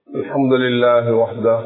الحمد لله وحده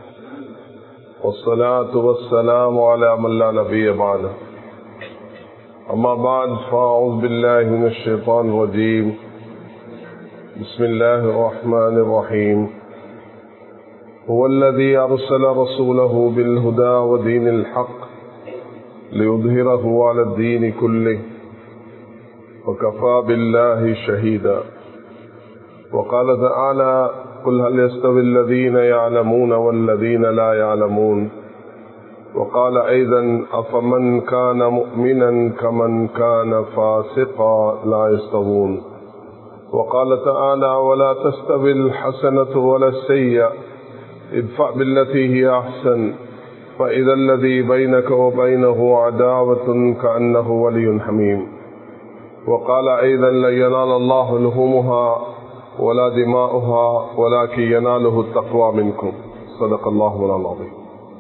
والصلاة والسلام على من لا نبي بعده أما بعد فأعوذ بالله من الشيطان الرجيم بسم الله الرحمن الرحيم هو الذي أرسل رسوله بالهدى ودين الحق ليظهره على الدين كله وكفى بالله شهيدا وقال تعالى قل هل يستوي الذين يعلمون والذين لا يعلمون وقال أيضا أفمن كان مؤمنا كمن كان فاسقا لا يستوون وقال تعالى ولا تستوي الحسنة ولا السيئة ادفع بالتي هي أحسن فإذا الذي بينك وبينه عداوة كأنه ولي حميم وقال أيضا لن ينال الله لهمها ولا دماؤها ولكن يناله التقوى منكم صدق الله العظيم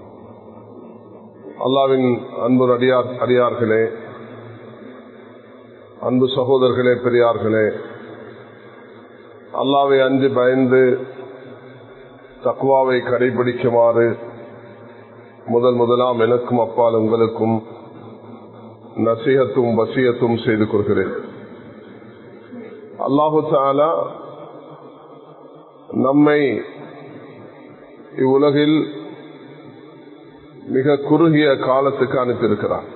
அல்லாவின் அன்பு அடியார் அடியார்களே அன்பு சகோதரர்களே பெரியார்களே அல்லாவை அஞ்சு பயந்து தக்குவாவை கடைபிடிக்குமாறு முதல் முதலாம் எனக்கும் அப்பால் உங்களுக்கும் நசிகத்தும் வசியத்தும் செய்து கொள்கிறேன் அல்லாஹு தாலா நம்மை இவ்வுலகில் மிக குறுகிய காலத்துக்கு அனுப்பியிருக்கிறார்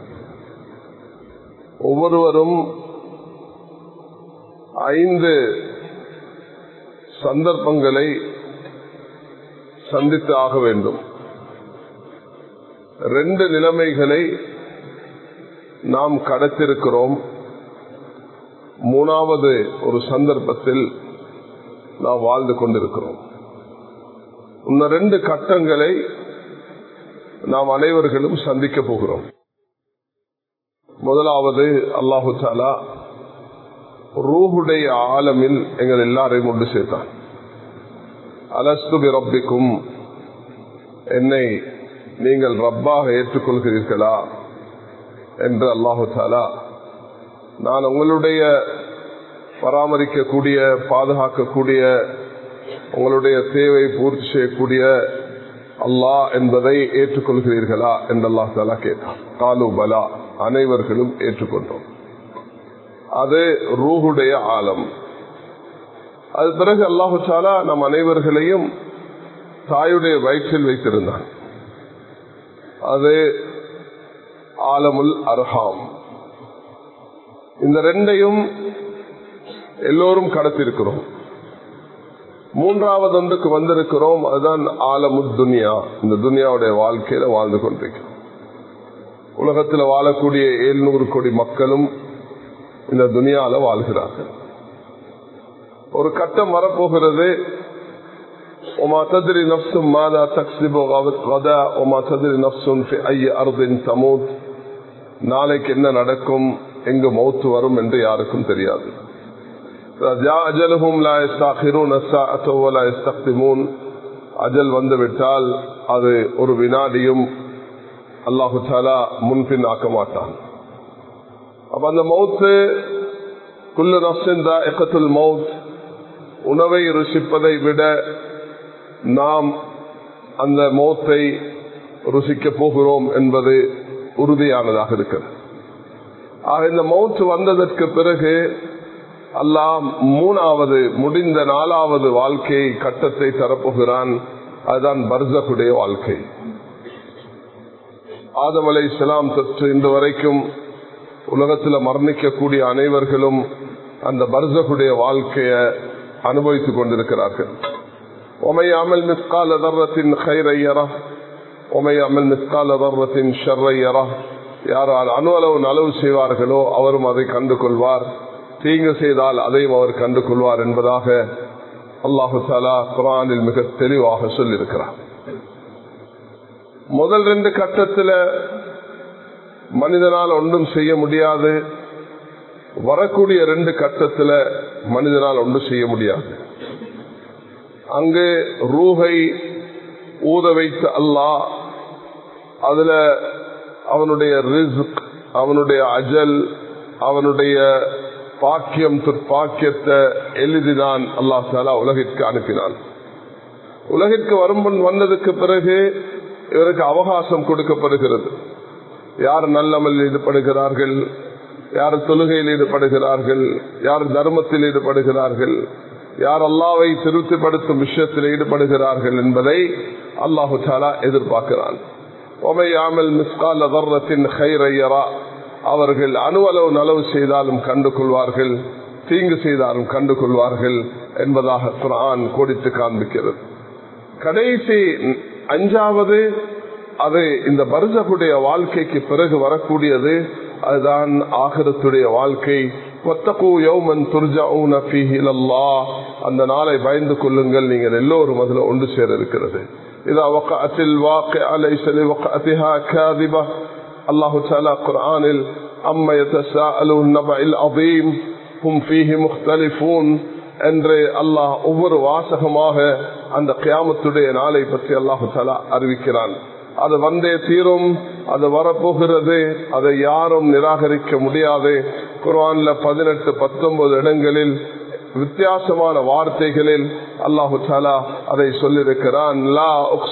ஒவ்வொருவரும் ஐந்து சந்தர்ப்பங்களை சந்தித்து ஆக வேண்டும் ரெண்டு நிலைமைகளை நாம் கடத்திருக்கிறோம் மூணாவது ஒரு சந்தர்ப்பத்தில் நாம் வாழ்ந்து கொண்டிருக்கிறோம் இந்த ரெண்டு கட்டங்களை நாம் அனைவர்களும் சந்திக்க போகிறோம் முதலாவது அல்லாஹு தாலா ரூஹுடைய ஆலமில் எங்கள் எல்லாரையும் கொண்டு சேர்த்தான் அலஸ்துபி ரப்பிக்கும் என்னை நீங்கள் ரப்பாக ஏற்றுக்கொள்கிறீர்களா என்று அல்லாஹு தாலா நான் உங்களுடைய பராமரிக்கக்கூடிய பாதுகாக்கக்கூடிய உங்களுடைய தேவை பூர்த்தி செய்யக்கூடிய அல்லாஹ் என்பதை ஏற்றுக்கொள்கிறீர்களா என்று அல்லாஹ் தாலா கேட்டான் காலு பலா அனைவர்களும் ஏற்றுக்கொண்டோம் அது ரூஹுடைய ஆலம் அது பிறகு அல்லாஹு சாலா நம் அனைவர்களையும் தாயுடைய வயிற்றில் வைத்திருந்தான் அது ஆலமுல் அர்ஹாம் இந்த ரெண்டையும் எல்லோரும் கடத்திருக்கிறோம் மூன்றாவது ஒன்றுக்கு வந்திருக்கிறோம் அதுதான் ஆலமுத் துனியா இந்த துனியாவுடைய வாழ்க்கையில வாழ்ந்து கொண்டிருக்கிறோம் உலகத்தில் வாழக்கூடிய எழுநூறு கோடி மக்களும் இந்த துனியால வாழ்கிறார்கள் ஒரு கட்டம் வரப்போகிறது وما تدري نفس ماذا تكسب غدا وما تدري نفس في اي ارض تموت நாளைக்கு என்ன நடக்கும் எங்கு மௌத்து வரும் என்று யாருக்கும் தெரியாது அஜல் வந்துவிட்டால் அது ஒரு வினாடியும் அல்லாஹு சாலா முன்பின் ஆக்க மாட்டான் அப்ப அந்த மௌத்து குல்லு நப்சிந்தா எக்கத்துல் மவுத் உணவை ருசிப்பதை விட நாம் அந்த மௌத்தை ருசிக்க போகிறோம் என்பது உறுதியானதாக இருக்கிறது ஆக இந்த மௌத்து வந்ததற்கு பிறகு அல்லாம் மூணாவது முடிந்த நாலாவது வாழ்க்கை கட்டத்தை தரப்போகிறான் அதுதான் பர்சகுடைய வாழ்க்கை ஆதம் அலை இஸ்லாம் தொற்று இன்று வரைக்கும் உலகத்தில் மரணிக்கக்கூடிய அனைவர்களும் அந்த பர்சகுடைய வாழ்க்கைய அனுபவித்துக் கொண்டிருக்கிறார்கள் ஒமையாமல் மிஸ்கால தர்றத்தின் ஹைரையரா ஒமையாமல் மிஸ்கால தர்றத்தின் ஷர்ரையரா யாரால் அணு அளவு நலவு செய்வார்களோ அவரும் அதை கண்டு கொள்வார் தீங்கு செய்தால் அதையும் அவர் கண்டு கொள்வார் என்பதாக அல்லாஹு சாலா குரானில் மிக தெளிவாக சொல்லியிருக்கிறார் முதல் ரெண்டு கட்டத்தில் மனிதனால் ஒன்றும் செய்ய முடியாது வரக்கூடிய ரெண்டு கட்டத்தில் மனிதனால் ஒன்றும் செய்ய முடியாது அங்கு ரூகை ஊத வைத்த அல்லாஹ் அதுல அவனுடைய ரிஸ்க் அவனுடைய அஜல் அவனுடைய பாக்கியம் துர்பாக்கியத்தை எழுதினான் அல்லாஹ் சாலா உலகிற்கு அனுப்பினான் உலகிற்கு வரும் வந்ததுக்கு பிறகு இவருக்கு அவகாசம் கொடுக்கப்படுகிறது யார் நல்லமல் ஈடுபடுகிறார்கள் யார் தொழுகையில் ஈடுபடுகிறார்கள் யார் தர்மத்தில் ஈடுபடுகிறார்கள் யார் அல்லாவை திருப்திப்படுத்தும் விஷயத்தில் ஈடுபடுகிறார்கள் என்பதை அல்லாஹு தாலா எதிர்பார்க்கிறான் அவர்கள் அணுவளவு நலவு செய்தாலும் கண்டு கொள்வார்கள் தீங்கு செய்தாலும் கண்டு கொள்வார்கள் என்பதாக குரான் கோடித்து காண்பிக்கிறது கடைசி அஞ்சாவது அது இந்த பர்ஜகுடைய வாழ்க்கைக்கு பிறகு வரக்கூடியது அதுதான் ஆகரத்துடைய வாழ்க்கை அந்த நாளை பயந்து கொள்ளுங்கள் நீங்கள் எல்லோரும் அதுல ஒன்று சேர இருக்கிறது அல்லாஹு குரானில் என்று அல்லாஹ் ஒவ்வொரு வாசகமாக அந்த கியாமத்துடைய நாளை பற்றி அல்லாஹு தாலா அறிவிக்கிறான் அது வந்தே தீரும் அது வரப்போகிறது அதை யாரும் நிராகரிக்க முடியாது குர்ஆன்ல பதினெட்டு பத்தொன்பது இடங்களில் வித்தியாசமான வார்த்தைகளில் அல்லாஹு தாலா அதை சொல்லியிருக்கிறான் லா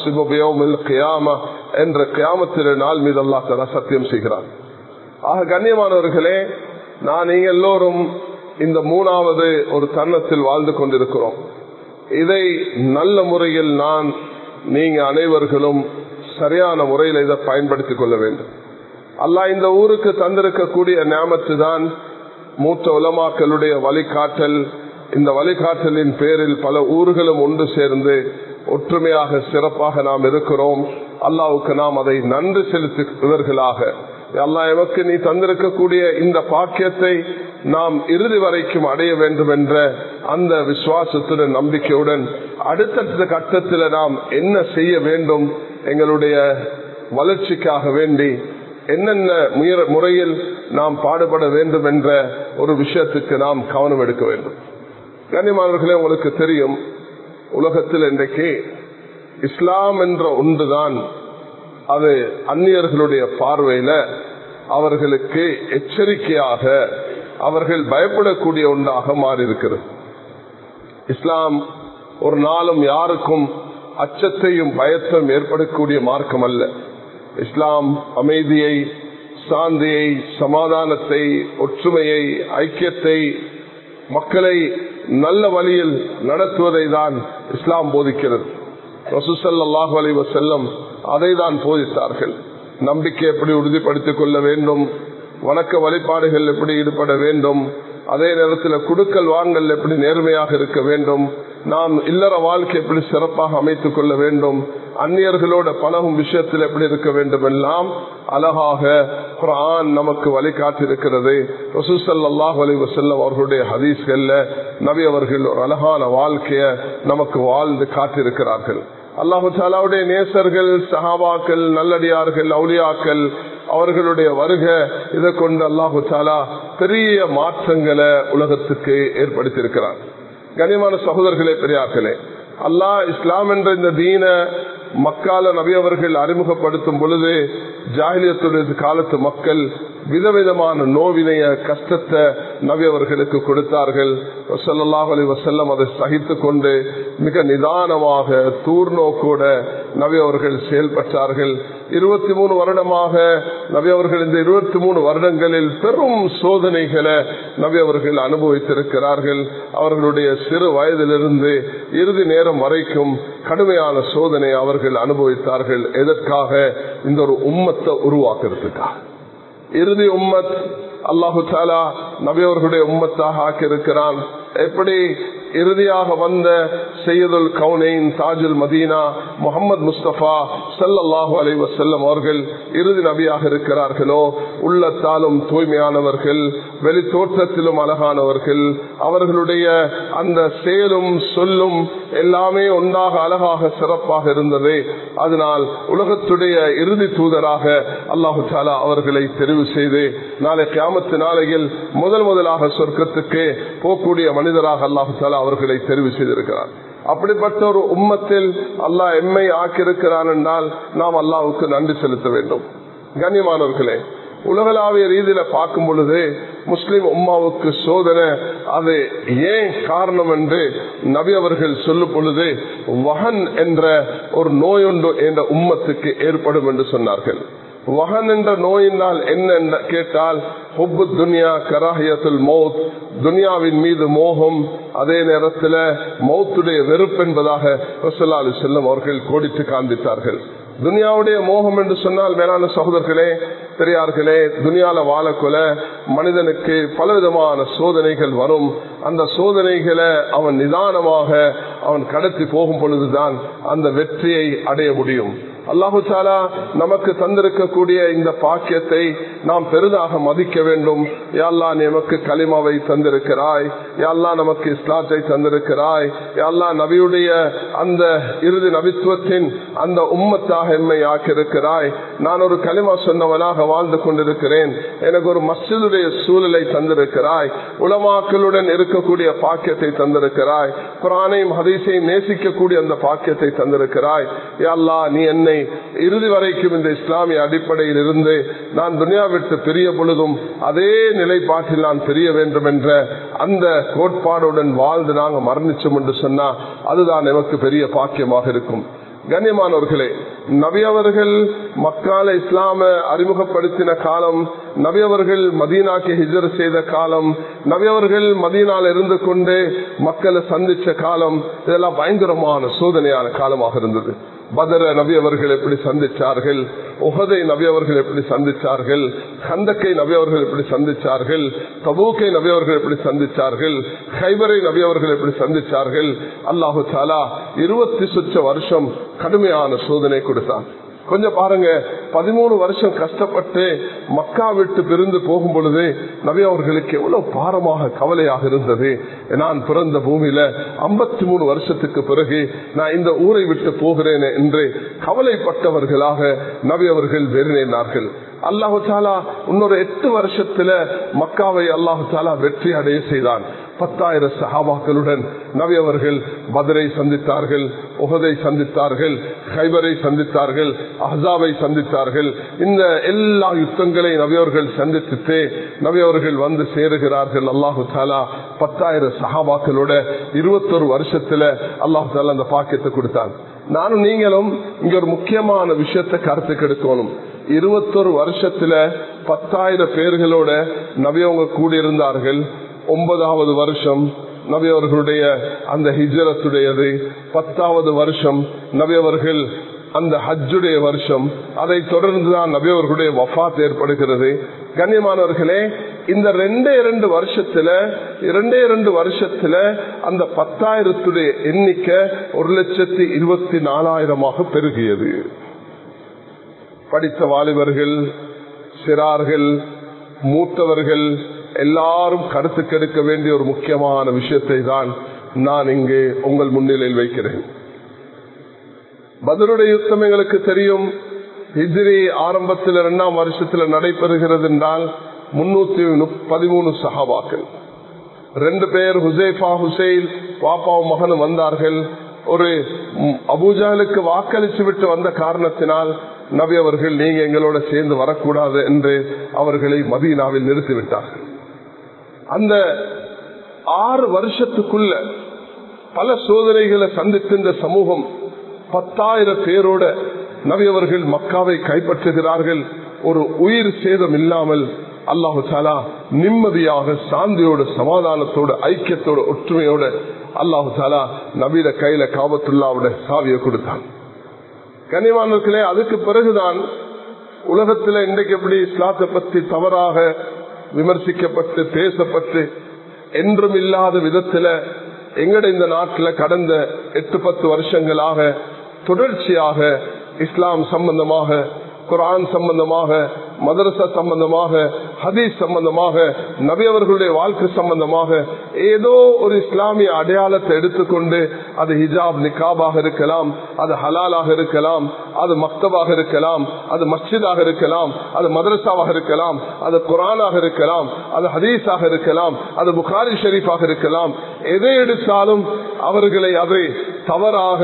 கியாம என்ற கியாமத்தில நாள் மீது அல்லாஹ் தாலா சத்தியம் செய்கிறான் ஆக கண்ணியமானவர்களே நான் நீங்க எல்லோரும் இந்த மூணாவது ஒரு தருணத்தில் வாழ்ந்து கொண்டிருக்கிறோம் இதை நல்ல முறையில் நான் நீங்க அனைவர்களும் சரியான முறையில் இதை பயன்படுத்திக் கொள்ள வேண்டும் அல்லாஹ் இந்த ஊருக்கு தந்திருக்கக்கூடிய ஞாபகத்து தான் மூத்த உலமாக்களுடைய வழிகாட்டல் இந்த வழிகாட்டலின் பேரில் பல ஊர்களும் ஒன்று சேர்ந்து ஒற்றுமையாக சிறப்பாக நாம் இருக்கிறோம் அல்லாவுக்கு நாம் அதை நன்றி செலுத்துவர்களாக அல்லா எமக்கு நீ தந்திருக்கக்கூடிய இந்த பாக்கியத்தை நாம் இறுதி வரைக்கும் அடைய வேண்டும் என்ற அந்த விசுவாசத்துடன் நம்பிக்கையுடன் அடுத்தடுத்த கட்டத்தில் நாம் என்ன செய்ய வேண்டும் எங்களுடைய வளர்ச்சிக்காக வேண்டி என்னென்ன முறையில் நாம் பாடுபட வேண்டும் என்ற ஒரு விஷயத்துக்கு நாம் கவனம் எடுக்க வேண்டும் கண்ணியமானவர்களே உங்களுக்கு தெரியும் உலகத்தில் இன்றைக்கு இஸ்லாம் என்ற ஒன்றுதான் அது அந்நியர்களுடைய பார்வையில அவர்களுக்கு எச்சரிக்கையாக அவர்கள் பயப்படக்கூடிய ஒன்றாக மாறி இருக்கிறது இஸ்லாம் ஒரு நாளும் யாருக்கும் அச்சத்தையும் பயத்தையும் ஏற்படக்கூடிய மார்க்கம் அல்ல இஸ்லாம் அமைதியை சாந்தியை சமாதானத்தை ஒற்றுமையை ஐக்கியத்தை மக்களை நல்ல வழியில் நடத்துவதை தான் இஸ்லாம் போதிக்கிறது ரசூசல்லாஹு அலி வசல்லம் அதை தான் போதித்தார்கள் நம்பிக்கை எப்படி உறுதிப்படுத்திக் கொள்ள வேண்டும் வணக்க வழிபாடுகள் எப்படி ஈடுபட வேண்டும் அதே நேரத்தில் குடுக்கல் வாங்கல் எப்படி நேர்மையாக இருக்க வேண்டும் நாம் இல்லற வாழ்க்கை எப்படி சிறப்பாக அமைத்துக் கொள்ள வேண்டும் அந்நியர்களோட பழகும் விஷயத்தில் எப்படி இருக்க வேண்டும் எல்லாம் அழகாக குரான் நமக்கு வழிகாட்டிருக்கிறது ரசூசல்லாஹ் அலி வசல்லம் அவர்களுடைய ஹதீஸ்கள்ல நபி அவர்கள் ஒரு அழகான வாழ்க்கைய நமக்கு வாழ்ந்து காட்டிருக்கிறார்கள் அல்லாஹு தாலாவுடைய நேசர்கள் சஹாபாக்கள் நல்லடியார்கள் அவுலியாக்கள் அவர்களுடைய வருக இதை கொண்டு அல்லாஹு தாலா பெரிய மாற்றங்களை உலகத்துக்கு ஏற்படுத்தியிருக்கிறார் கனியமான சகோதரர்களே பெரியார்களே அல்லாஹ் இஸ்லாம் என்ற இந்த தீன மக்கால நபி அவர்கள் அறிமுகப்படுத்தும் பொழுது ஜாகிலியத்துடைய காலத்து மக்கள் விதவிதமான நோவினைய கஷ்டத்தை நபி அவர்களுக்கு கொடுத்தார்கள் வசல்லாஹ் அலி வசல்லம் அதை சகித்து கொண்டு மிக நிதானமாக தூர்நோக்கோட நபி அவர்கள் செயல்பட்டார்கள் இருபத்தி மூணு வருடமாக நபி அவர்கள் இந்த இருபத்தி மூணு வருடங்களில் பெரும் சோதனைகளை நபி அவர்கள் அனுபவித்திருக்கிறார்கள் அவர்களுடைய சிறு வயதிலிருந்து இறுதி நேரம் வரைக்கும் கடுமையான சோதனை அவர்கள் அனுபவித்தார்கள் எதற்காக இந்த ஒரு உம்மத்தை உருவாக்குறதுக்காக இறுதி உம்மத் அல்லாஹு தாலா நபியவர்களுடைய உம்மத்தாக ஆக்கியிருக்கிறான் எப்படி இறுதியாக வந்த செய்யதுல் கவுனைன் தாஜுல் மதீனா முகமது முஸ்தபா சல்லாஹூ அலி வசல்லம் அவர்கள் இறுதி நபியாக இருக்கிறார்களோ உள்ளத்தாலும் தூய்மையானவர்கள் வெளி தோற்றத்திலும் அழகானவர்கள் அவர்களுடைய அந்த செயலும் சொல்லும் எல்லாமே ஒன்றாக அழகாக சிறப்பாக இருந்தது அதனால் உலகத்துடைய இறுதி தூதராக அல்லாஹு தாலா அவர்களை தெரிவு செய்து நாளை கியாமத்து நாளையில் முதல் முதலாக சொர்க்கத்துக்கு போகக்கூடிய மனிதராக அல்லாஹு தாலா அவர்களை தெரிவு செய்திருக்கிறார் அப்படிப்பட்ட ஒரு உம்மத்தில் அல்லாஹ் எம்மை ஆக்கியிருக்கிறான் என்றால் நாம் அல்லாவுக்கு நன்றி செலுத்த வேண்டும் கண்ணியமானவர்களே உலகளாவிய ரீதியில பார்க்கும் பொழுது முஸ்லிம் உம்மாவுக்கு சோதனை அது ஏன் காரணம் என்று நபி அவர்கள் சொல்லும் பொழுது வகன் என்ற ஒரு நோயொன்று என்ற உம்மத்துக்கு ஏற்படும் என்று சொன்னார்கள் வகன் என்ற நோயினால் என்ன கேட்டால் ஹொப்பு துனியா கராஹியத்துல் மௌத் துனியாவின் மீது மோகம் அதே நேரத்தில் மௌத்துடைய வெறுப்பு என்பதாக ரசல்லா அலி செல்லம் அவர்கள் கோடித்து காண்பித்தார்கள் துனியாவுடைய மோகம் என்று சொன்னால் மேலான சகோதரர்களே பெரியார்களே துனியால வாழக்கொல மனிதனுக்கு பலவிதமான சோதனைகள் வரும் அந்த சோதனைகளை அவன் நிதானமாக அவன் கடத்தி போகும் பொழுதுதான் அந்த வெற்றியை அடைய முடியும் அல்லாஹு சாலா நமக்கு தந்திருக்கக்கூடிய இந்த பாக்கியத்தை நாம் பெரிதாக மதிக்க வேண்டும் யாழ்லா நமக்கு களிமாவை தந்திருக்கிறாய் யாழ்லா நமக்கு இஸ்லாத்தை தந்திருக்கிறாய் யாழ்லா நபியுடைய அந்த இறுதி நபித்துவத்தின் அந்த உம்மத்தாக எம்மை ஆக்கியிருக்கிறாய் நான் ஒரு களிமா சொன்னவனாக வாழ்ந்து கொண்டிருக்கிறேன் எனக்கு ஒரு மஸ்ஜிதுடைய சூழலை தந்திருக்கிறாய் உலமாக்களுடன் இருக்கக்கூடிய பாக்கியத்தை தந்திருக்கிறாய் குரானையும் ஹதீஸையும் நேசிக்கக்கூடிய அந்த பாக்கியத்தை தந்திருக்கிறாய் யாழ்லா நீ என்னை இறுதி வரைக்கும் இந்த இஸ்லாமிய அடிப்படையில் இருந்து நான் துனியா விட்டு பெரிய பொழுதும் அதே நிலைப்பாட்டில் நான் பெரிய வேண்டும் என்ற அந்த கோட்பாடுடன் வாழ்ந்து நாங்கள் மரணிச்சோம் என்று சொன்னா அதுதான் எனக்கு பெரிய பாக்கியமாக இருக்கும் கண்ணியமானவர்களே நபி அவர்கள் மக்கால இஸ்லாம அறிமுகப்படுத்தின காலம் நபி அவர்கள் மதீனாக்கு ஹிஜர் செய்த காலம் நபி அவர்கள் மதீனால இருந்து கொண்டு மக்களை சந்திச்ச காலம் இதெல்லாம் பயங்கரமான சோதனையான காலமாக இருந்தது பதர நபி அவர்கள் எப்படி சந்திச்சார்கள் உகதை நபி அவர்கள் எப்படி சந்திச்சார்கள் கந்தக்கை நபி அவர்கள் எப்படி சந்திச்சார்கள் தபூக்கை நபி அவர்கள் எப்படி சந்திச்சார்கள் ஹைபரை நபி அவர்கள் எப்படி சந்திச்சார்கள் அல்லாஹு சாலா இருபத்தி சுற்ற வருஷம் கடுமையான சோதனை கொடுத்தான் கொஞ்சம் பாருங்க பதிமூணு வருஷம் கஷ்டப்பட்டு மக்கா விட்டு பிரிந்து போகும் பொழுது நபி அவர்களுக்கு எவ்வளவு பாரமாக கவலையாக இருந்தது நான் பிறந்த பூமியில ஐம்பத்தி மூணு வருஷத்துக்கு பிறகு நான் இந்த ஊரை விட்டு போகிறேன் என்று கவலைப்பட்டவர்களாக நபி அவர்கள் வெறினார்கள் அல்லாஹு சாலா இன்னொரு எட்டு வருஷத்துல மக்காவை அல்லாஹு சாலா வெற்றி அடைய செய்தான் பத்தாயிரம் சஹாபாக்களுடன் நபி அவர்கள் பதரை சந்தித்தார்கள் உகதை சந்தித்தார்கள் ஹைபரை சந்தித்தார்கள் அஹாவை சந்தித்தார்கள் இந்த எல்லா யுத்தங்களை நபியவர்கள் சந்தித்துட்டு நபியவர்கள் வந்து சேருகிறார்கள் அல்லாஹு தாலா பத்தாயிரம் சஹாபாக்களோட இருபத்தொரு வருஷத்துல அல்லாஹு தாலா அந்த பாக்கியத்தை கொடுத்தாங்க நானும் நீங்களும் இங்க ஒரு முக்கியமான விஷயத்தை கருத்துக்கு எடுக்கணும் இருபத்தொரு வருஷத்துல பத்தாயிரம் பேர்களோட நபியவங்க கூடியிருந்தார்கள் ஒன்பதாவது வருஷம் நபி அவர்களுடைய அந்த ஹிஜரத்துடையது பத்தாவது வருஷம் நபி அவர்கள் அந்த ஹஜ்ஜுடைய வருஷம் அதை தொடர்ந்துதான் நபி அவர்களுடைய வஃத் ஏற்படுகிறது கண்ணியமானவர்களே இந்த ரெண்டே இரண்டு வருஷத்துல இரண்டே இரண்டு வருஷத்துல அந்த பத்தாயிரத்துடைய எண்ணிக்கை ஒரு லட்சத்தி இருபத்தி நாலாயிரமாக பெருகியது படித்த வாலிபர்கள் சிறார்கள் மூத்தவர்கள் எல்லாரும் கருத்து கெடுக்க வேண்டிய ஒரு முக்கியமான விஷயத்தை தான் நான் இங்கே உங்கள் முன்னிலையில் வைக்கிறேன் பதிலுடைய யுத்தம் எங்களுக்கு தெரியும் ஹிஜ்ரி ஆரம்பத்தில் இரண்டாம் வருஷத்துல நடைபெறுகிறது என்றால் முன்னூத்தி பதிமூணு சஹாபாக்கள் ரெண்டு பேர் ஹுசைஃபா ஹுசைல் பாப்பாவும் மகனும் வந்தார்கள் ஒரு அபூஜாலுக்கு வாக்களித்து விட்டு வந்த காரணத்தினால் நபி அவர்கள் நீங்க எங்களோட சேர்ந்து வரக்கூடாது என்று அவர்களை மதீனாவில் நிறுத்திவிட்டார்கள் அந்த ஆறு வருஷத்துக்குள்ள பல சோதனைகளை சந்தித்த இந்த சமூகம் பத்தாயிரம் பேரோட நபி அவர்கள் மக்காவை கைப்பற்றுகிறார்கள் ஒரு உயிர் சேதம் இல்லாமல் அல்லாஹு சாலா நிம்மதியாக சாந்தியோட சமாதானத்தோட ஐக்கியத்தோட ஒற்றுமையோட அல்லாஹு சாலா நபீட கையில காபத்துல்லாவோட சாவியை கொடுத்தான் கனிவானர்களே அதுக்கு பிறகுதான் உலகத்துல இன்றைக்கு எப்படி இஸ்லாத்தை பத்தி தவறாக விமர்சிக்கப்பட்டு பேசப்பட்டு என்றும் இல்லாத விதத்துல எங்கட இந்த நாட்டில் கடந்த எட்டு பத்து வருஷங்களாக தொடர்ச்சியாக இஸ்லாம் சம்பந்தமாக குரான் சம்பந்தமாக மதரசா சம்பந்தமாக ஹதீஸ் சம்பந்தமாக நபி அவர்களுடைய வாழ்க்கை சம்பந்தமாக ஏதோ ஒரு இஸ்லாமிய அடையாளத்தை எடுத்துக்கொண்டு அது ஹிஜாப் நிகாபாக இருக்கலாம் அது ஹலாலாக இருக்கலாம் அது மக்தபாக இருக்கலாம் அது மஸ்ஜிதாக இருக்கலாம் அது மதரசாவாக இருக்கலாம் அது குரானாக இருக்கலாம் அது ஹதீஸாக இருக்கலாம் அது புகாரி ஷெரீஃபாக இருக்கலாம் எதை எடுத்தாலும் அவர்களை அதை தவறாக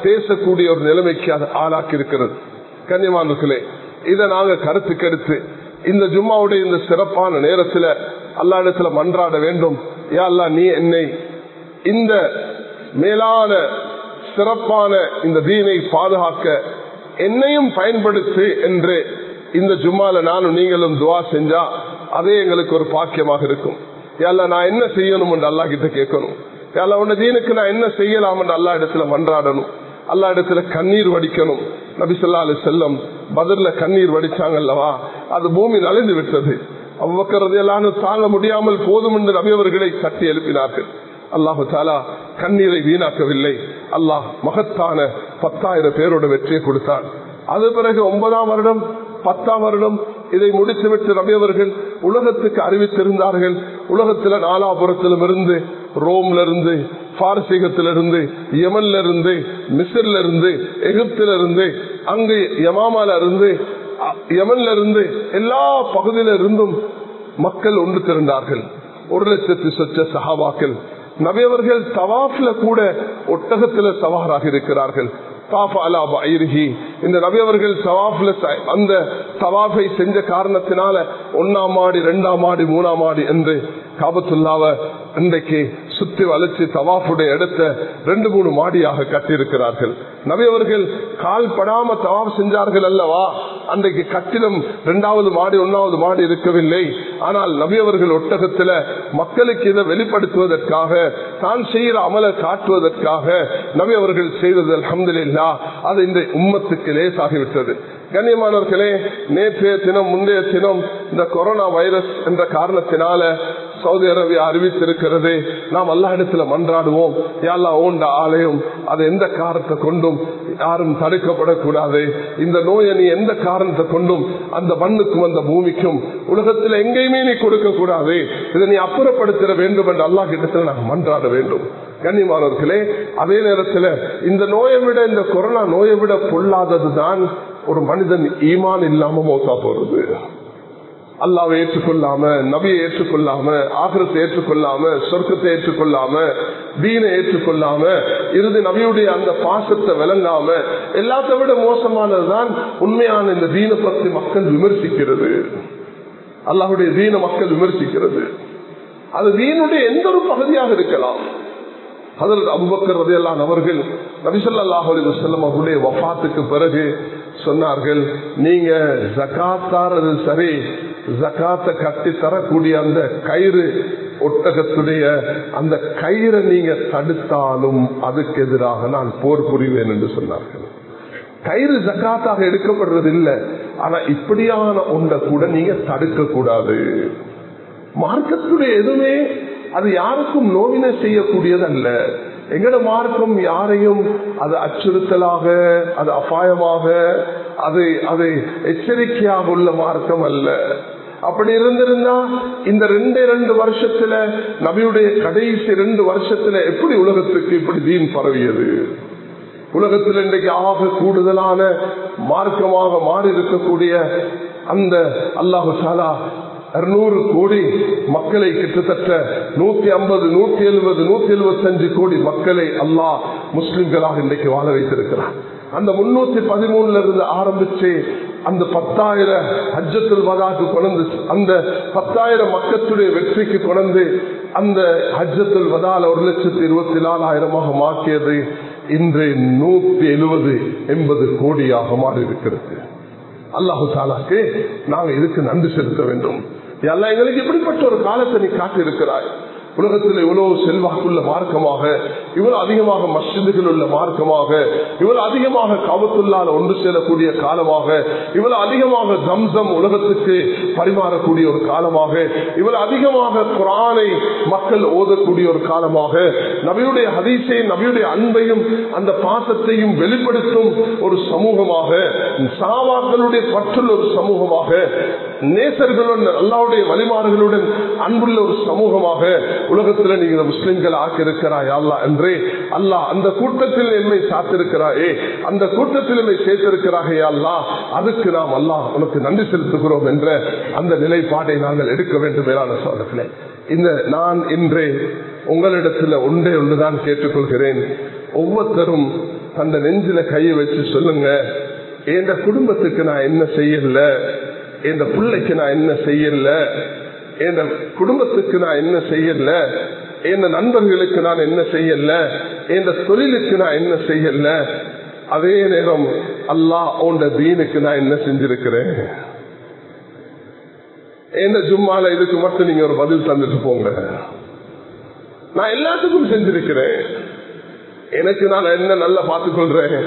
பேசக்கூடிய ஒரு நிலைமைக்கு அது ஆளாக்கி இருக்கிறது கன்னியமானர்களே இதை நாங்க கருத்துக்கெடுத்து இந்த ஜும்மாவுடைய இந்த சிறப்பான நேரத்தில் அல்லா இடத்துல மன்றாட வேண்டும் யா அல்லா நீ என்னை இந்த மேலான சிறப்பான இந்த தீனை பாதுகாக்க என்னையும் பயன்படுத்து என்று இந்த ஜும்மால நானும் நீங்களும் துவா செஞ்சா அதே எங்களுக்கு ஒரு பாக்கியமாக இருக்கும் யாழ்லா நான் என்ன செய்யணும் என்று அல்லா கிட்ட கேட்கணும் யாழ்லா உன்ன தீனுக்கு நான் என்ன செய்யலாம் என்று அல்லா இடத்துல மன்றாடணும் அல்லா இடத்துல கண்ணீர் வடிக்கணும் நபிசல்லா அலி செல்லம் பதில கண்ணீர் வடிச்சாங்க அல்லவா அது பூமி நலிந்து விட்டது அவ்வக்கிறது எல்லாம் தாங்க முடியாமல் போதும் என்று நபி அவர்களை தட்டி எழுப்பினார்கள் அல்லாஹு தாலா கண்ணீரை வீணாக்கவில்லை அல்லாஹ் மகத்தான பத்தாயிரம் பேரோட வெற்றியை கொடுத்தான் அது பிறகு ஒன்பதாம் வருடம் பத்தாம் வருடம் இதை முடித்துவிட்டு நபியவர்கள் உலகத்துக்கு அறிவித்திருந்தார்கள் உலகத்துல நாலாபுரத்திலும் இருந்து ரோம்ல இருந்து பாரசீகத்திலிருந்து யமன்ல இருந்து மிசிர்ல இருந்து எகிப்தில இருந்து அங்கு யமாமால இருந்து யமன்ல இருந்து எல்லா பகுதியில இருந்தும் மக்கள் ஒன்று திரண்டார்கள் ஒரு லட்சத்து சொச்ச சகாபாக்கள் நபியவர்கள் தவாஃப்ல கூட ஒட்டகத்துல சவாராக இருக்கிறார்கள் இந்த நபியவர்கள் தவாஃப்ல அந்த தவாஃபை செஞ்ச காரணத்தினால ஒன்னாம் மாடி ரெண்டாம் மாடி மூணாம் மாடி என்று காபத்துல்லாவ இன்றைக்கு சுத்தி வளைச்சு தவாஃபுடைய இடத்த ரெண்டு மூணு மாடியாக கட்டியிருக்கிறார்கள் நபியவர்கள் கால் படாம தவாப் செஞ்சார்கள் அல்லவா அன்றைக்கு கட்டிடம் இரண்டாவது மாடி ஒன்னாவது மாடி இருக்கவில்லை ஆனால் நபியவர்கள் ஒட்டகத்துல மக்களுக்கு இதை வெளிப்படுத்துவதற்காக தான் செய்கிற அமலை காட்டுவதற்காக நபி அவர்கள் செய்தது அலமதுல்லா அது இந்த உம்மத்துக்கு லேசாகிவிட்டது கண்ணியமானவர்களே நேற்றைய தினம் முந்தைய தினம் இந்த கொரோனா வைரஸ் என்ற காரணத்தினால சவுதி அரேபியா அறிவித்திருக்கிறது நாம் எல்லா இடத்துல மன்றாடுவோம் யாழ்லா ஓண்ட ஆலயம் அது எந்த காரணத்தை கொண்டும் யாரும் தடுக்கப்படக்கூடாது இந்த நோயை நீ எந்த காரணத்தை கொண்டும் அந்த மண்ணுக்கும் அந்த பூமிக்கும் உலகத்தில் எங்கேயுமே நீ கொடுக்க கூடாது இதை நீ அப்புறப்படுத்திட வேண்டும் என்று அல்லா கிட்டத்தில் நாங்கள் மன்றாட வேண்டும் கண்ணியமானவர்களே அதே நேரத்தில் இந்த நோயை விட இந்த கொரோனா நோயை விட பொல்லாததுதான் ஒரு மனிதன் ஈமான் இல்லாம மோசா போறது அல்லாவை ஏற்றுக்கொள்ளாம நபியை ஏற்றுக்கொள்ளாம ஆகிரத்தை ஏற்றுக்கொள்ளாம சொர்க்கத்தை ஏற்றுக்கொள்ளாம தீனை ஏற்றுக்கொள்ளாம இறுதி நபியுடைய அந்த பாசத்தை விளங்காம எல்லாத்த விட மோசமானதுதான் உண்மையான இந்த தீன பற்றி மக்கள் விமர்சிக்கிறது அல்லாஹுடைய தீன மக்கள் விமர்சிக்கிறது அது தீனுடைய எந்த ஒரு பகுதியாக இருக்கலாம் அதில் அபுபக்கர் ரதையெல்லாம் அவர்கள் நபிசல்லாஹ் அலி வசல்லம் அவருடைய வஃத்துக்கு பிறகு சொன்னார்கள் நீங்க ஜக்காத்தாரது சரி ஜக்காத்தை கட்டி தரக்கூடிய அந்த கயிறு ஒட்டகத்துடைய அந்த கயிறை நீங்க தடுத்தாலும் அதுக்கு எதிராக நான் போர் புரிவேன் என்று சொன்னார்கள் கயிறு ஜக்காத்தாக எடுக்கப்படுறது இல்லை ஆனா இப்படியான ஒன்றை கூட நீங்க தடுக்க கூடாது மார்க்கத்துடைய எதுவுமே அது யாருக்கும் நோவினை செய்யக்கூடியது அல்ல எங்கட மார்க்கம் யாரையும் அது அச்சுறுத்தலாக அது அபாயமாக அது அது எச்சரிக்கையாக உள்ள மார்க்கம் அல்ல அப்படி இருந்திருந்தா இந்த ரெண்டு ரெண்டு வருஷத்துல நபியுடைய கடைசி ரெண்டு வருஷத்துல எப்படி உலகத்துக்கு இப்படி தீன் பரவியது உலகத்தில் இன்றைக்கு ஆக கூடுதலான மார்க்கமாக மாறி இருக்கக்கூடிய அந்த அல்லாஹு சாலா இருநூறு கோடி மக்களை கிட்டத்தட்ட நூத்தி ஐம்பது நூத்தி எழுபது நூத்தி எழுபத்தி அஞ்சு கோடி மக்களை அல்லாஹ் முஸ்லிம்களாக இன்றைக்கு வாழ வைத்திருக்கிறார் அந்த முன்னூத்தி பதிமூணுல இருந்து ஆரம்பிச்சு அந்த பத்தாயிரம் ஹஜ்ஜத்துல் வதாக்கு கொண்டு அந்த பத்தாயிரம் மக்களுடைய வெற்றிக்கு கொண்டு அந்த ஹஜ்ஜத்துல் வதால ஒரு லட்சத்தி இருபத்தி நாலாயிரமாக மாற்றியது இன்று நூத்தி எழுபது எண்பது கோடியாக மாறி இருக்கிறது அல்லாஹு தாலாக்கு நாங்க இதுக்கு நன்றி செலுத்த வேண்டும் எல்லாம் எங்களுக்கு இப்படிப்பட்ட ஒரு காலத்தை நீ காட்டி இருக்கிறாய் உலகத்தில் இவ்வளவு செல்வாக்குள்ள மார்க்கமாக இவ்வளவு அதிகமாக மஸ்ஜிதுகள் உள்ள மார்க்கமாக இவ்வளவு அதிகமாக காபத்துள்ளால் ஒன்று செல்லக்கூடிய காலமாக இவ்வளவு அதிகமாக தம்சம் உலகத்துக்கு பரிமாறக்கூடிய ஒரு காலமாக இவ்வளவு அதிகமாக குரானை மக்கள் ஓதக்கூடிய ஒரு காலமாக நபியுடைய ஹதீஸை நபியுடைய அன்பையும் அந்த பாசத்தையும் வெளிப்படுத்தும் ஒரு சமூகமாக சாவாக்களுடைய பற்றுள்ள ஒரு சமூகமாக நேசர்களுடன் அல்லாவுடைய வழிமாறுகளுடன் அன்புள்ள ஒரு சமூகமாக உலகத்தில் நீங்க முஸ்லிம்கள் ஆக்கியிருக்கிறாய் அல்லா என்றே அல்லாஹ் அந்த கூட்டத்தில் என்னை சாத்திருக்கிறாயே அந்த கூட்டத்தில் என்னை சேர்த்திருக்கிறாயே அல்லா அதுக்கு நாம் அல்லாஹ் உனக்கு நன்றி செலுத்துகிறோம் என்ற அந்த நிலைப்பாட்டை நாங்கள் எடுக்க வேண்டும் மேலான சோழர்களே இந்த நான் இன்றே உங்களிடத்தில் ஒன்றே ஒன்றுதான் கேட்டுக்கொள்கிறேன் ஒவ்வொருத்தரும் அந்த நெஞ்சில கையை வச்சு சொல்லுங்க என் குடும்பத்துக்கு நான் என்ன செய்யல இந்த பிள்ளைக்கு நான் என்ன செய்யல என் குடும்பத்துக்கு நான் என்ன செய்யல என் நண்பர்களுக்கு நான் என்ன செய்யல என் தொழிலுக்கு நான் என்ன செய்யல அதே நேரம் அல்லாஹ் உண்ட தீனுக்கு நான் என்ன செஞ்சிருக்கிறேன் எந்த ஜும்மால இதுக்கு மட்டும் நீங்க ஒரு பதில் தந்துட்டு போங்க நான் எல்லாத்துக்கும் செஞ்சிருக்கிறேன் எனக்கு நான் என்ன நல்லா பார்த்துக்கொள்றேன்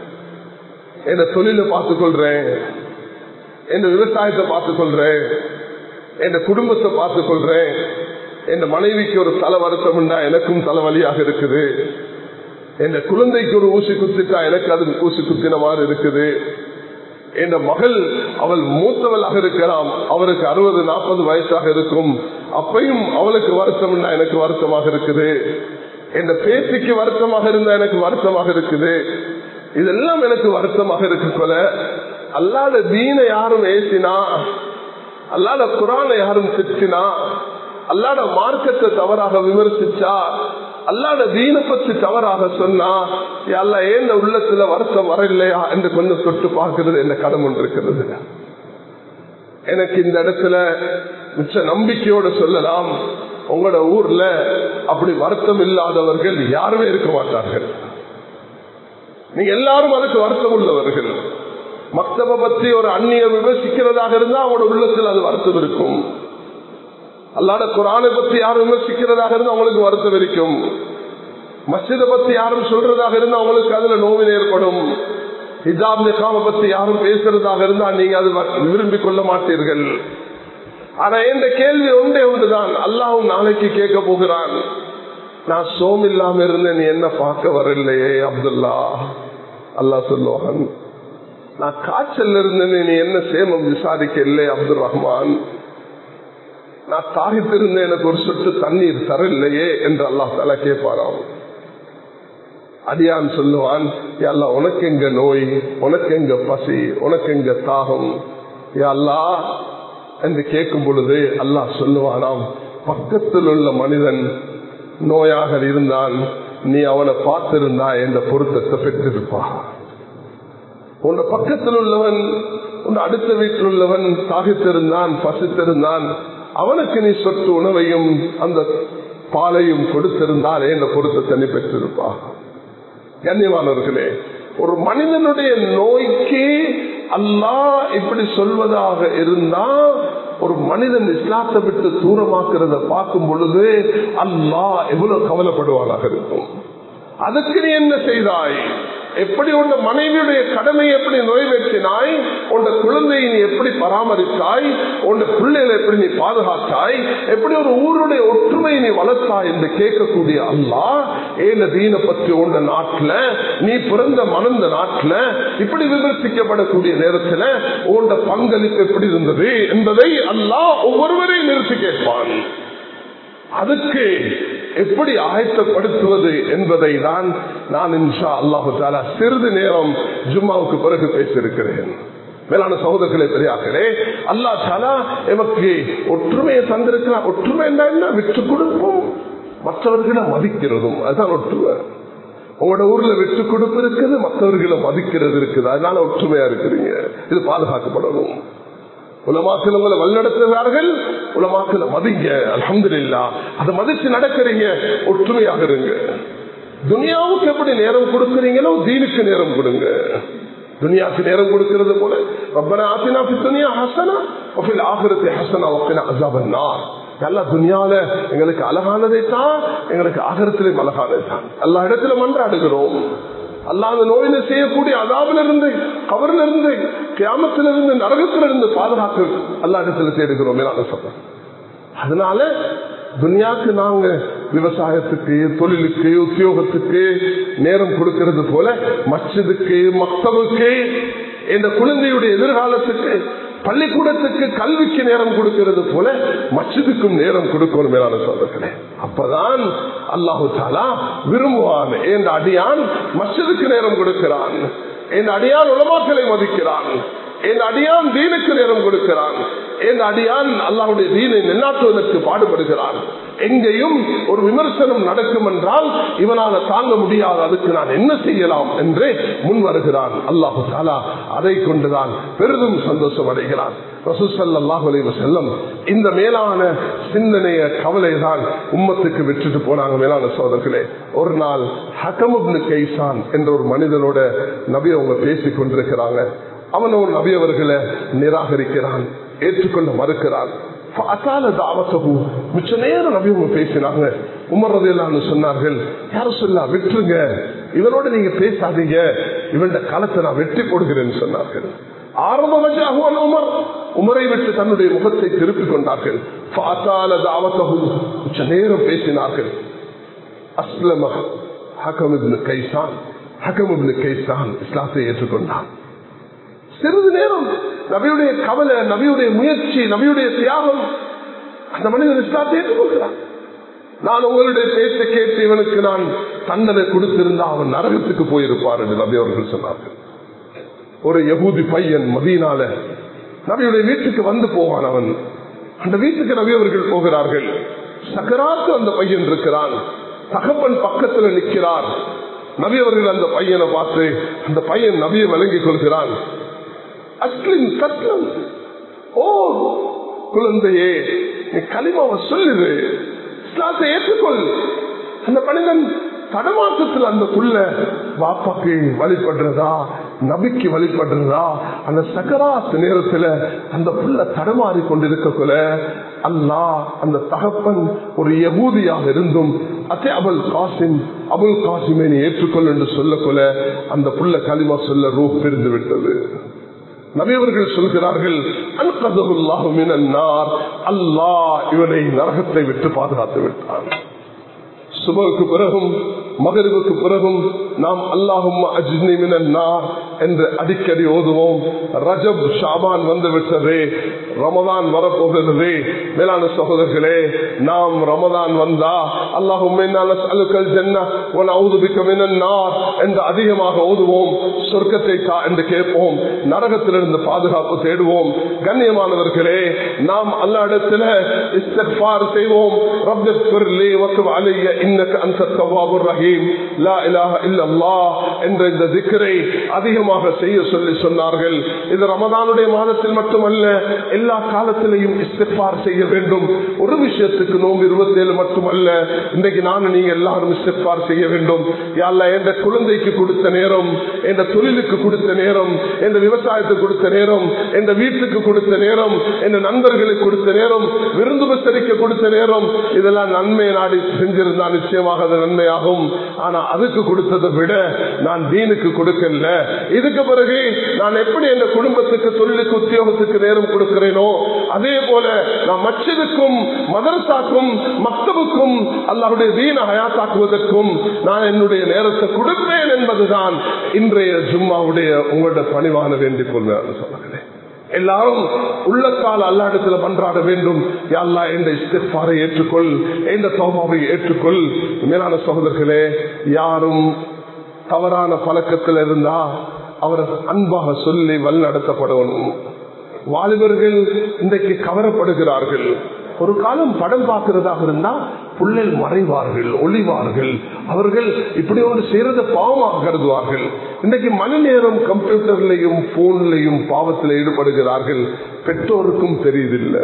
என் தொழிலை பார்த்துக்கொள்றேன் என் விவசாயத்தை பார்த்துக்கொள்றேன் என் குடும்பத்தை பார்த்துக்கொள்றேன் என் மனைவிக்கு ஒரு தலை வருத்தம் உண்டா எனக்கும் தலைவலியாக இருக்குது என் குழந்தைக்கு ஒரு ஊசி குத்திட்டா எனக்கு அது ஊசி குத்தின மாதிரி இருக்குது என் மகள் அவள் மூத்தவளாக இருக்கலாம் அவருக்கு அறுபது நாற்பது வயசாக இருக்கும் அப்பையும் அவளுக்கு வருத்தம் எனக்கு வருத்தமாக இருக்குது என் பேத்திக்கு வருத்தமாக இருந்தா எனக்கு வருத்தமாக இருக்குது இதெல்லாம் எனக்கு வருத்தமாக இருக்கு போல அல்லாத தீன யாரும் ஏசினா அல்லாத குரானை யாரும் திட்டினா அல்லாட மார்க்கத்தை தவறாக விமர்சிச்சா அல்லாட தீன பற்றி தவறாக சொன்னா அல்ல ஏன் உள்ளத்துல வருத்தம் வரலையா என்று கொஞ்சம் தொட்டு பார்க்கிறது என்ன கடமை இருக்கிறது எனக்கு இந்த இடத்துல மிச்ச நம்பிக்கையோட சொல்லலாம் உங்களோட ஊர்ல அப்படி வருத்தம் இல்லாதவர்கள் யாருமே இருக்க மாட்டார்கள் நீங்க எல்லாரும் அதுக்கு வருத்தம் உள்ளவர்கள் மக்தப பற்றி ஒரு அந்நிய விமர்சிக்கிறதாக இருந்தா அவங்களோட உள்ளத்தில் அது வருத்தம் இருக்கும் அல்லாட குரானை பத்தி யாரும் விமர்சிக்கிறதாக இருந்தா அவங்களுக்கு வருத்தம் இருக்கும் மஸ்ஜிதை பத்தி யாரும் சொல்றதாக இருந்தா அவங்களுக்கு அதுல நோவின் ஏற்படும் ஹிஜாப் நிகாம பத்தி யாரும் பேசுறதாக இருந்தா நீங்க அது விரும்பி கொள்ள மாட்டீர்கள் ஆனா இந்த கேள்வி ஒன்றே ஒன்றுதான் அல்லாவும் நாளைக்கு கேட்க போகிறான் நான் சோம் இல்லாம இருந்தேன் நீ என்ன பார்க்க வரலையே அப்துல்லா அல்லா சொல்லுவான் நான் காய்ச்சல் இருந்தேன் நீ என்ன சேமம் விசாரிக்க இல்லை அப்துல் ரஹ்மான் நான் தாகித்திருந்தேன் எனக்கு ஒரு சொட்டு தண்ணீர் தரலையே என்று அல்லாஹ் தலா கேட்பாராம் அடியான் சொல்லுவான் அல்லா உனக்கு எங்க நோய் உனக்கு எங்க பசி உனக்கு எங்க தாகம் அல்லா என்று கேட்கும் பொழுது அல்லாஹ் சொல்லுவானாம் பக்கத்தில் உள்ள மனிதன் நோயாக இருந்தான் நீ அவனை பார்த்திருந்தா என்ற பொருத்தத்தை பெற்றிருப்பா உன் பக்கத்தில் உள்ளவன் உன் அடுத்த வீட்டில் உள்ளவன் தாகித்திருந்தான் பசித்திருந்தான் அவனுக்கு நீ சொத்து உணவையும் அந்த பாலையும் கொடுத்திருந்தால் என்ற பொருத்தத்தை நீ பெற்றிருப்பா கண்ணியமானவர்களே ஒரு மனிதனுடைய நோய்க்கு அல்லா இப்படி சொல்வதாக இருந்தா ஒரு மனிதன் இஸ்லாத்தை விட்டு தூரமாக்குறத பார்க்கும் பொழுது அல்லா எவ்வளவு கவலைப்படுவானாக இருக்கும் அதுக்கு நீ என்ன செய்தாய் எப்படி உன் மனைவியுடைய கடமையை எப்படி நிறைவேற்றினாய் உன் குழந்தையை நீ எப்படி பராமரித்தாய் உன் பிள்ளைகளை எப்படி நீ பாதுகாத்தாய் எப்படி ஒரு ஊருடைய ஒற்றுமையை நீ வளர்த்தாய் என்று கேட்கக்கூடிய அல்லா ஏன தீன பற்றி உண்ட நாட்டுல நீ பிறந்த மணந்த நாட்டுல இப்படி விமர்சிக்கப்படக்கூடிய நேரத்துல உண்ட பங்களிப்பு எப்படி இருந்தது என்பதை அல்லா ஒவ்வொருவரையும் நிறுத்தி கேட்பான் அதுக்கு எப்படி ஆயத்தப்படுத்துவது என்பதை தான் நான் இன்ஷா அல்லாஹு தாலா சிறிது நேரம் ஜும்மாவுக்கு பிறகு பேசியிருக்கிறேன் மேலான சகோதரர்களே பெரியார்களே அல்லா தாலா எமக்கு ஒற்றுமையை தந்திருக்கிறார் ஒற்றுமை என்ன விட்டு கொடுப்போம் மற்றவர்களை மதிக்கிறதும் அதுதான் ஒற்றுமை உங்களோட ஊர்ல விட்டு கொடுப்பு இருக்குது மற்றவர்களை மதிக்கிறது இருக்குது அதனால ஒற்றுமையா இருக்கிறீங்க இது பாதுகாக்கப்படணும் உலமாக்கள் உங்களை வழிநடத்துகிறார்கள் உலமாக்களை மதிங்க அலமது இல்லா அதை மதிச்சு நடக்கிறீங்க ஒற்றுமையாக இருங்க துனியாவுக்கு எப்படி நேரம் கொடுக்கிறீங்களோ தீனுக்கு நேரம் கொடுங்க துனியாவுக்கு நேரம் கொடுக்கிறது போல ரப்பனா ஆத்தினா துனியா ஹசனா ஆகிரத்தை ஹசனா ஒக்கினா அசாபன்னா எல்லா துனியால எங்களுக்கு அழகானதை தான் எங்களுக்கு ஆகரத்திலும் அழகானது தான் எல்லா இடத்துல மன்றாடுகிறோம் அல்ல அந்த நோயில செய்யக்கூடிய அதாவில இருந்து கவரில் இருந்து கிராமத்திலிருந்து நரகத்திலிருந்து பாதுகாக்க அல்லா இடத்துல தேடுகிறோம் மேலான சொல்றேன் அதனால துனியாக்கு நாங்க விவசாயத்துக்கு தொழிலுக்கு உத்தியோகத்துக்கு நேரம் கொடுக்கிறது போல மச்சதுக்கு மக்தவுக்கு இந்த குழந்தையுடைய எதிர்காலத்துக்கு பள்ளிக்கூடத்துக்கு கல்விக்கு நேரம் கொடுக்கிறது போல மச்சதுக்கும் நேரம் கொடுக்கணும் மேலான சொல்றேன் அப்பதான் அல்லாஹு தாலா விரும்புவான் என் அடியான் மச்சதுக்கு நேரம் கொடுக்கிறான் என் அடியான் உலமாக்களை மதிக்கிறான் என் அடியான் தீனுக்கு நேரம் கொடுக்கிறான் என் அடியான் அல்லாவுடைய தீனை நின்னாற்றுவதற்கு பாடுபடுகிறான் எங்கேயும் ஒரு விமர்சனம் நடக்கும் என்றால் இவனால தாங்க முடியாது அதுக்கு நான் என்ன செய்யலாம் என்று முன் வருகிறான் அல்லாஹு தாலா அதை கொண்டுதான் பெரிதும் சந்தோஷம் அடைகிறான் செல்லம் இந்த மேலான சிந்தனைய கவலை தான் உம்மத்துக்கு விட்டுட்டு போனாங்க மேலான சோதர்களே ஒரு நாள் ஹக்கமுப்னு கைசான் என்ற ஒரு மனிதனோட நபி அவங்க பேசிக் கொண்டிருக்கிறாங்க அவன் ஒரு நபி அவர்களை நிராகரிக்கிறான் ஏற்றுக்கொள்ள மறுக்கிறான் அசால தாவத்தகு மிச்ச நேரம் நபி அவங்க பேசினாங்க உமர்றதையெல்லாம் சொன்னார்கள் யாரும் சொல்லா விட்டுருங்க இவனோட நீங்க பேசாதீங்க இவன் களத்தை நான் வெட்டி போடுகிறேன்னு சொன்னார்கள் ஆரம்பமாக உமர் உமரை விட்டு தன்னுடைய முகத்தை திருப்பிக் கொண்டார்கள் மிச்ச நேரம் பேசினார்கள் அஸ்லம ஹகம் கைசான் ஹகம் கைசான் இஸ்லாத்தை ஏற்றுக்கொண்டான் சிறிது நேரம் நபியுடைய கவலை நபியுடைய முயற்சி நபியுடைய தியாகம் அந்த மனிதன் இஸ்லாத்தை ஏற்றுக்கொள்கிறான் நான் உங்களுடைய பேச்சை கேட்டு இவனுக்கு நான் தண்டனை கொடுத்திருந்தா அவன் நரகத்துக்கு போயிருப்பார் என்று நபி அவர்கள் சொன்னார்கள் ஒரு யகூதி பையன் மதியனால நபியுடைய வீட்டுக்கு வந்து போவான் அவன் அந்த வீட்டுக்கு நபி அவர்கள் போகிறார்கள் சக்கராத்து அந்த பையன் இருக்கிறான் தகப்பன் பக்கத்தில் நிற்கிறார் நபி அவர்கள் அந்த பையனை பார்த்து அந்த பையன் நபியை வழங்கிக் கொள்கிறான் அஸ்லிம் சட்டம் ஓ குழந்தையே நீ களிமாவை சொல்லுது இஸ்லாத்தை ஏற்றுக்கொள் அந்த மனிதன் தடமாற்றத்தில் அந்த புள்ள வாப்பாக்கு வழிபடுறதா நபிக்கு வழிபடுறதா அந்த சக்கராத்து நேரத்துல அந்த புள்ள தடமாறி கொண்டிருக்கக்குள்ள அல்லா அந்த தகப்பன் ஒரு யகூதியாக இருந்தும் அத்தே அபுல் காசிம் அபுல் காசிமை நீ ஏற்றுக்கொள் என்று சொல்லக்கொள்ள அந்த புள்ள களிமா சொல்ல ரூ பிரிந்து விட்டது நபியவர்கள் சொல்கிறார்கள் அல்லாஹ் இவனை நரகத்தை விட்டு பாதுகாத்து விட்டான் சுபகுக்கு பிறகும் மகரிவுக்கு பிறகும் நாம் அல்லாஹும் அஜ்னி மினன்னார் என்று அடிக்கடி ஓதுவோம் ரஜப் ஷாபான் வந்து விட்டது ரமதான் வரப்போகிறது மேலான சகோதரர்களே நாம் ரமதான் வந்தா அல்லாஹும் என்று அதிகமாக ஓதுவோம் சொர்க்கத்தை என்று கேட்போம் நரகத்திலிருந்து பாதுகாப்பு தேடுவோம் கண்ணியமானவர்களே நாம் அல்ல இடத்துல இஸ்திஃபார் செய்வோம் ரப்பிர்லி வத்துப் அலைய இன்னக அன்த தவ்வாபுர் ரஹீம் லா இலாஹ இல்லல்லாஹ் என்ற இந்த திக்ரை அதிகமாக செய்ய சொல்லி சொன்னார்கள் இது ரமதானுடைய மாதத்தில் மட்டுமல்ல எல்லா காலத்திலையும் இஸ்திஃபார் செய்ய வேண்டும் ஒரு விஷயத்துக்கு நோம்பு இருபத்தி ஏழு மட்டுமல்ல இன்றைக்கு நானும் நீங்க எல்லாரும் இஸ்திஃபார் செய்ய வேண்டும் யாழ்ல எந்த குழந்தைக்கு கொடுத்த நேரம் எந்த தொழிலுக்கு கொடுத்த நேரம் எந்த விவசாயத்துக்கு கொடுத்த நேரம் எந்த வீட்டுக்கு கொடுத்த நேரம் எந்த நண்பர்களுக்கு கொடுத்த நேரம் விருந்து விஸ்தரிக்க கொடுத்த நேரம் இதெல்லாம் நன்மை நாடி செஞ்சிருந்தா நிச்சயமாக அது நன்மையாகும் ஆனா அதுக்கு கொடுத்ததை விட நான் தீனுக்கு கொடுக்கல இதுக்கு பிறகு நான் எப்படி என் குடும்பத்துக்கு தொழிலுக்கு உத்தியோகத்துக்கு நேரம் கொடுக்கிறேனோ அதே போல நான் மச்சதுக்கும் மதரசாக்கும் மக்தபுக்கும் அல்லாவுடைய தீன ஹயாத்தாக்குவதற்கும் நான் என்னுடைய நேரத்தை கொடுப்பேன் என்பதுதான் இன்றைய ஜும்மாவுடைய உங்களோட பணிவான வேண்டிக் கொள்வேன் சொல்லுகிறேன் எல்லாரும் உள்ளத்தால் அல்லாடத்துல மன்றாட வேண்டும் யாழ்லா என்ற இஸ்திஃபாரை ஏற்றுக்கொள் எந்த சோபாவை ஏற்றுக்கொள் மேலான சகோதரர்களே யாரும் தவறான பழக்கத்தில் இருந்தா அவர் அன்பாக சொல்லி வழிநடத்தப்படணும் வாலிபர்கள் இன்றைக்கு கவரப்படுகிறார்கள் ஒரு காலம் படம் பார்க்கிறதாக இருந்தா புள்ளல் மறைவார்கள் ஒளிவார்கள் அவர்கள் இப்படி ஒன்று செய்யறத பாவமாக கருதுவார்கள் இன்றைக்கு மணி நேரம் கம்ப்யூட்டர்லையும் போன்லையும் பாவத்தில் ஈடுபடுகிறார்கள் பெற்றோருக்கும் தெரியுதில்லை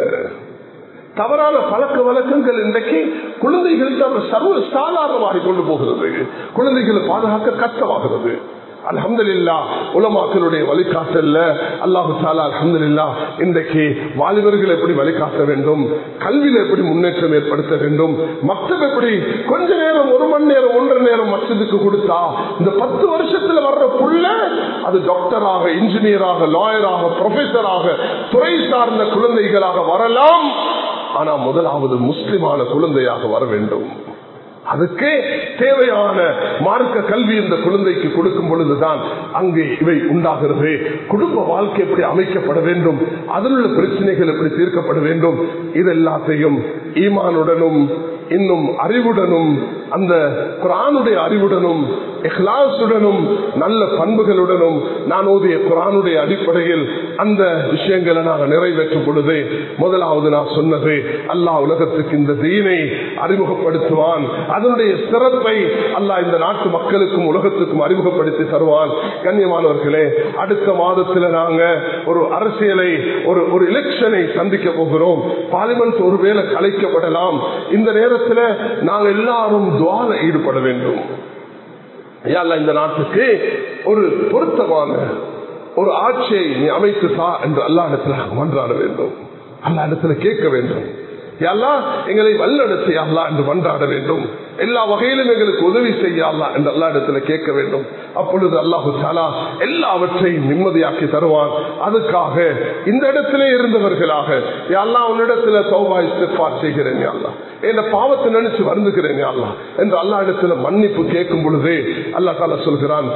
தவறான பழக்க வழக்கங்கள் இன்றைக்கு குழந்தைகளுக்கு சர்வ சாதாரணமாக கொண்டு போகிறது குழந்தைகளை பாதுகாக்க கஷ்டமாகிறது அலமதுல்லா உலமாக்களுடைய வழிகாட்டல்ல அல்லாஹு சாலா அலமதுல்லா இன்றைக்கு வாலிபர்கள் எப்படி வழிகாட்ட வேண்டும் கல்வியில எப்படி முன்னேற்றம் ஏற்படுத்த வேண்டும் மக்தம் எப்படி கொஞ்ச நேரம் ஒரு மணி நேரம் ஒன்றரை நேரம் மச்சதுக்கு கொடுத்தா இந்த பத்து வருஷத்துல வர்ற புள்ள அது டாக்டராக இன்ஜினியராக லாயராக ப்ரொஃபஸராக துறை சார்ந்த குழந்தைகளாக வரலாம் ஆனா முதலாவது முஸ்லிமான குழந்தையாக வர வேண்டும் அதுக்கு தேவையான மார்க்க கல்வி இந்த குழந்தைக்கு கொடுக்கும் பொழுதுதான் அங்கே இவை உண்டாகிறது குடும்ப வாழ்க்கை எப்படி அமைக்கப்பட வேண்டும் அதில் உள்ள பிரச்சனைகள் எப்படி தீர்க்கப்பட வேண்டும் இது எல்லாத்தையும் ஈமானுடனும் இன்னும் அறிவுடனும் அந்த குரானுடைய அறிவுடனும் இஹ்லாசுடனும் நல்ல பண்புகளுடனும் நான் ஓதிய குரானுடைய அடிப்படையில் அந்த விஷயங்களை நாங்கள் நிறைவேற்றும் பொழுது முதலாவது நான் சொன்னது அல்லாஹ் உலகத்துக்கு இந்த தீனை அறிமுகப்படுத்துவான் அதனுடைய சிறப்பை அல்லாஹ் இந்த நாட்டு மக்களுக்கும் உலகத்துக்கும் அறிமுகப்படுத்தி தருவான் கண்ணியமானவர்களே அடுத்த மாதத்துல நாங்க ஒரு அரசியலை ஒரு ஒரு எலெக்ஷனை சந்திக்க போகிறோம் பார்லிமெண்ட் ஒருவேளை கலைக்கப்படலாம் இந்த நேரத்தில் நாங்கள் எல்லாரும் துவால ஈடுபட வேண்டும் இந்த நாட்டுக்கு ஒரு பொருத்தமான ஒரு ஆட்சியை நீ அமைத்து தா என்று அல்லா இடத்துல மன்றாட வேண்டும் அல்லா இடத்துல கேட்க வேண்டும் எல்லாம் எங்களை வல்லெடுத்து அல்லா என்று மன்றாட வேண்டும் எல்லா வகையிலும் எங்களுக்கு உதவி செய்ய அல்லா என்று அல்லா இடத்துல கேட்க வேண்டும் அப்பொழுது அல்லாஹு சாலா எல்லாவற்றையும் நிம்மதியாக்கி தருவான் அதுக்காக இந்த இடத்திலே இருந்தவர்களாக எல்லா உன்னிடத்துல சௌபா இஸ்திஃபா செய்கிறேன் அல்லா என்ன பாவத்தை நினைச்சு வருந்துகிறேன் அல்லா என்று அல்லா இடத்துல மன்னிப்பு கேட்கும் பொழுது அல்லா தாலா சொல்கிறான்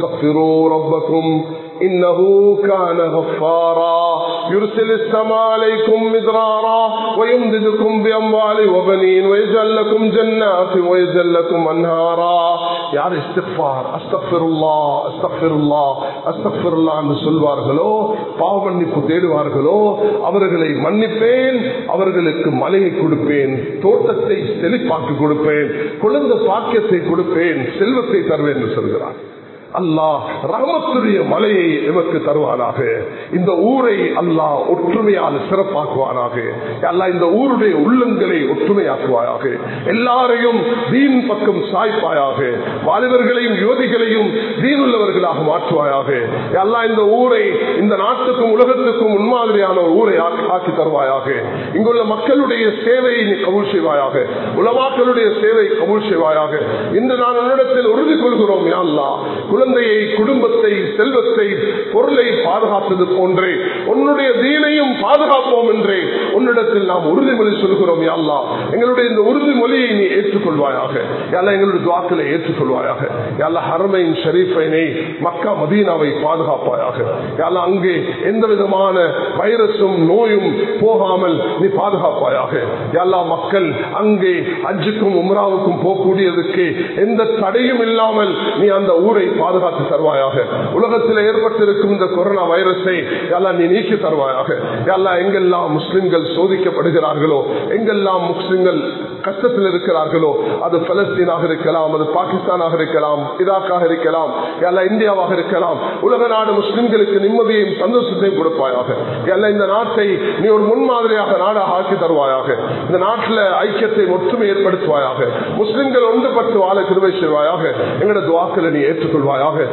إنه كان غفارا يرسل السماء عليكم مدرارا ويمددكم بأموال وبنين ويجعل لكم جنات ويجعل لكم أنهارا யார் இஸ்திஃபார் அஸ்தக்ஃபிருல்லா அஸ்தக்ஃபிருல்லா அஸ்தக்ஃபிருல்லா என்று சொல்வார்களோ பாவ மன்னிப்பு தேடுவார்களோ அவர்களை மன்னிப்பேன் அவர்களுக்கு மலையை கொடுப்பேன் தோட்டத்தை செழிப்பாக்கி கொடுப்பேன் குழந்தை பாக்கியத்தை கொடுப்பேன் செல்வத்தை தருவேன் என்று சொல்கிறார் அல்லாஹ் ரஹமத்துடைய மலையை எமக்கு தருவானாக இந்த ஊரை அல்லாஹ் ஒற்றுமையால் சிறப்பாக்குவானாக அல்லா இந்த ஊருடைய உள்ளங்களை ஒற்றுமையாக்குவாயாக எல்லாரையும் தீன் பக்கம் சாய்ப்பாயாக வாலிபர்களையும் யுவதிகளையும் தீனுள்ளவர்களாக மாற்றுவாயாக அல்லா இந்த ஊரை இந்த நாட்டுக்கும் உலகத்துக்கும் முன்மாதிரியான ஒரு ஊரை ஆக்கி தருவாயாக இங்குள்ள மக்களுடைய சேவையை நீ கபூல் செய்வாயாக உலமாக்களுடைய சேவை கபூல் செய்வாயாக இன்று நான் என்னிடத்தில் உறுதி கொள்கிறோம் யாழ்லா குழந்தையை குடும்பத்தை செல்வத்தை பொருளை பாதுகாத்தது போன்றே உன்னுடைய தீனையும் பாதுகாப்போம் என்றே உன்னிடத்தில் நாம் உறுதிமொழி சொல்கிறோம் யாழ்லா எங்களுடைய இந்த உறுதிமொழியை நீ ஏற்றுக்கொள்வாயாக யாரா எங்களுடைய துவாக்களை ஏற்றுக்கொள்வாயாக யாரா ஹரமையின் ஷரீஃபைனை மக்கா மதீனாவை பாதுகாப்பாயாக யாரா அங்கே எந்த விதமான வைரஸும் நோயும் போகாமல் நீ பாதுகாப்பாயாக யாரா மக்கள் அங்கே அஜுக்கும் உம்ராவுக்கும் போகக்கூடியதுக்கு எந்த தடையும் இல்லாமல் நீ அந்த ஊரை பாதுகாத்து தருவாயாக உலகத்தில் ஏற்பட்டிருக்கும் இந்த கொரோனா வைரஸை எல்லாம் நீ நீக்கி தருவாயாக எல்லாம் எங்கெல்லாம் முஸ்லிம்கள் சோதிக்கப்படுகிறார்களோ எங்கெல்லாம் முஸ்லிம்கள் கஷ்டத்தில் இருக்கிறார்களோ அது பலஸ்தீனாக இருக்கலாம் அது பாகிஸ்தானாக இருக்கலாம் ஈராக்காக இருக்கலாம் எல்லாம் இந்தியாவாக இருக்கலாம் உலக நாடு முஸ்லிம்களுக்கு நிம்மதியையும் சந்தோஷத்தையும் கொடுப்பாயாக எல்லாம் இந்த நாட்டை நீ ஒரு முன்மாதிரியாக நாடாக ஆக்கி தருவாயாக இந்த நாட்டில் ஐக்கியத்தை ஒற்றுமை ஏற்படுத்துவாயாக முஸ்லிம்கள் ஒன்றுபட்டு வாழ கிருவை செய்வாயாக எங்களோட துவாக்களை நீ ஏற்றுக்கொள்வாயாக